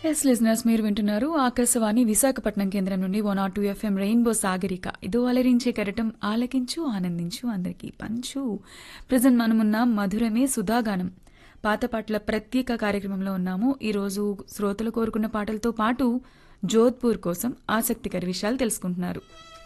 yes listeners మీరు వింటున్నారు ఆకాశవాణి విశాఖపట్నం కేంద్రం నుండి one R two FM Rainbow Sagarika ఇదో అలరించే కరటం ఆలకించు ఆనందించు అందరికీ పంచు ప్రజెంట్ మనమున్న మధురమే సుధాగానం పాత పాటల ప్రత్యేక కార్యక్రమంలో ఉన్నాము ఈరోజు శ్రోతలు కోరుకున్న పాటలతో పాటు జోధ్పూర్ కోసం ఆసక్తికర విషయాలు తెలుసుకుంటున్నారు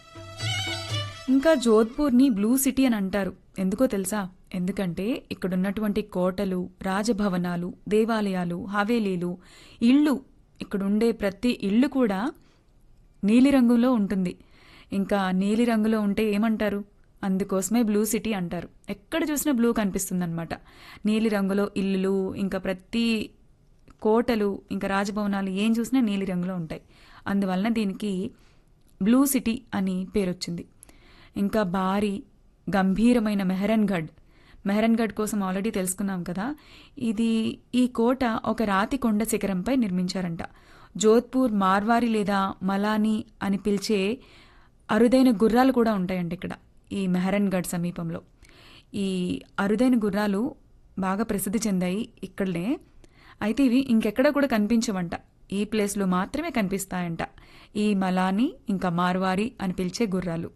ఇంకా జోధ్పూర్ని బ్లూ సిటీ అని అంటారు ఎందుకో తెలుసా ఎందుకంటే ఇక్కడున్నటువంటి కోటలు రాజభవనాలు దేవాలయాలు హవేలీలు ఇళ్ళు ఇక్కడుండే ప్రతి ఇల్లు కూడా నీలిరంగులో ఉంటుంది ఇంకా నీలిరంగులో ఉంటే ఏమంటారు అందుకోసమే బ్లూ సిటీ అంటారు ఎక్కడ చూసినా బ్లూ కనిపిస్తుందన్నమాట నీలిరంగులో ఇల్లులు ఇంకా ప్రతి కోటలు ఇంకా రాజభవనాలు ఏం చూసినా నీలిరంగులో ఉంటాయి అందువలన దీనికి బ్లూ సిటీ అని పేరొచ్చింది ఇంకా భారీ గంభీరమైన మెహరన్గఢ్ మెహరన్గఢ్ కోసం ఆల్రెడీ తెలుసుకున్నాం కదా ఇది ఈ కోట ఒక రాతి కొండ శిఖరంపై నిర్మించారంట జోధ్పూర్ మార్వారి లేదా మలానీ అని పిలిచే అరుదైన గుర్రాలు కూడా ఉంటాయంట ఇక్కడ ఈ మెహరన్గఢ్ సమీపంలో ఈ అరుదైన గుర్రాలు బాగా ప్రసిద్ధి చెందాయి ఇక్కడనే అయితే ఇవి ఇంకెక్కడ కూడా కనిపించవంట ఈ ప్లేస్లో మాత్రమే కనిపిస్తాయంట ఈ మలానీ ఇంకా మార్వారి అని పిలిచే గుర్రాలు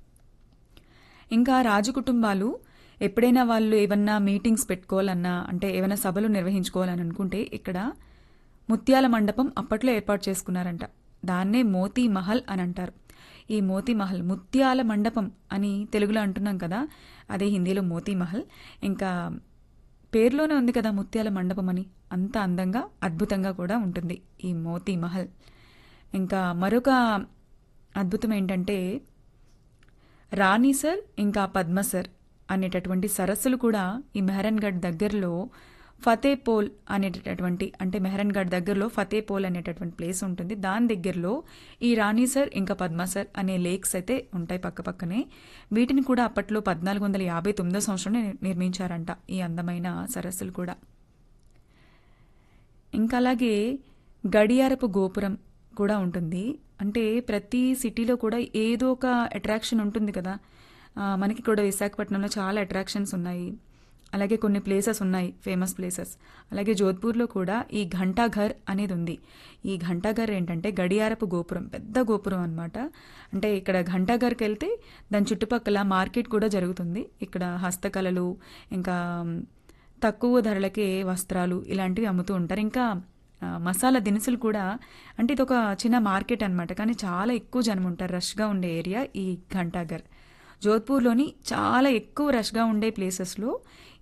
ఇంకా రాజు కుటుంబాలు ఎప్పుడైనా వాళ్ళు ఏమన్నా మీటింగ్స్ పెట్టుకోవాలన్నా అంటే ఏమైనా సభలు నిర్వహించుకోవాలని అనుకుంటే ఇక్కడ ముత్యాల మండపం అప్పట్లో ఏర్పాటు చేసుకున్నారంట దాన్నే మోతీ మహల్ అని అంటారు ఈ మోతీ మహల్ ముత్యాల మండపం అని తెలుగులో అంటున్నాం కదా అదే హిందీలో మోతీ మహల్ ఇంకా పేరులోనే ఉంది కదా ముత్యాల మండపం అని అంత అందంగా అద్భుతంగా కూడా ఉంటుంది ఈ మోతీ మహల్ ఇంకా మరొక అద్భుతం ఏంటంటే రాణి సర్ ఇంకా పద్మ సర్ అనేటటువంటి సరస్సులు కూడా ఈ మెహరన్గఢ్ దగ్గరలో ఫతేపోల్ అనేటటువంటి అంటే మెహరన్గఢ్ దగ్గరలో ఫతేపోల్ అనేటటువంటి ప్లేస్ ఉంటుంది దాని దగ్గరలో ఈ రాణి సర్ ఇంకా పద్మ సర్ అనే లేక్స్ అయితే ఉంటాయి పక్క పక్కనే వీటిని కూడా అప్పట్లో పద్నాలుగు వందల యాభై తొమ్మిదో సంవత్సరంలో నిర్మించారంట ఈ అందమైన సరస్సులు కూడా ఇంకా అలాగే గడియారపు గోపురం కూడా ఉంటుంది అంటే ప్రతి సిటీలో కూడా ఏదో ఒక అట్రాక్షన్ ఉంటుంది కదా మనకి కూడా విశాఖపట్నంలో చాలా అట్రాక్షన్స్ ఉన్నాయి అలాగే కొన్ని ప్లేసెస్ ఉన్నాయి ఫేమస్ ప్లేసెస్ అలాగే జోధ్పూర్లో కూడా ఈ ఘంటాఘర్ అనేది ఉంది ఈ ఘంటాఘర్ ఏంటంటే గడియారపు గోపురం పెద్ద గోపురం అనమాట అంటే ఇక్కడ ఘంటాఘర్కి వెళ్తే దాని చుట్టుపక్కల మార్కెట్ కూడా జరుగుతుంది ఇక్కడ హస్తకళలు ఇంకా తక్కువ ధరలకే వస్త్రాలు ఇలాంటివి అమ్ముతూ ఉంటారు ఇంకా మసాలా దినుసులు కూడా అంటే ఇది ఒక చిన్న మార్కెట్ అనమాట కానీ చాలా ఎక్కువ జనం ఉంటారు రష్గా ఉండే ఏరియా ఈ ఘంటాఘర్ జోధ్పూర్లోని చాలా ఎక్కువ రష్గా ఉండే ప్లేసెస్లో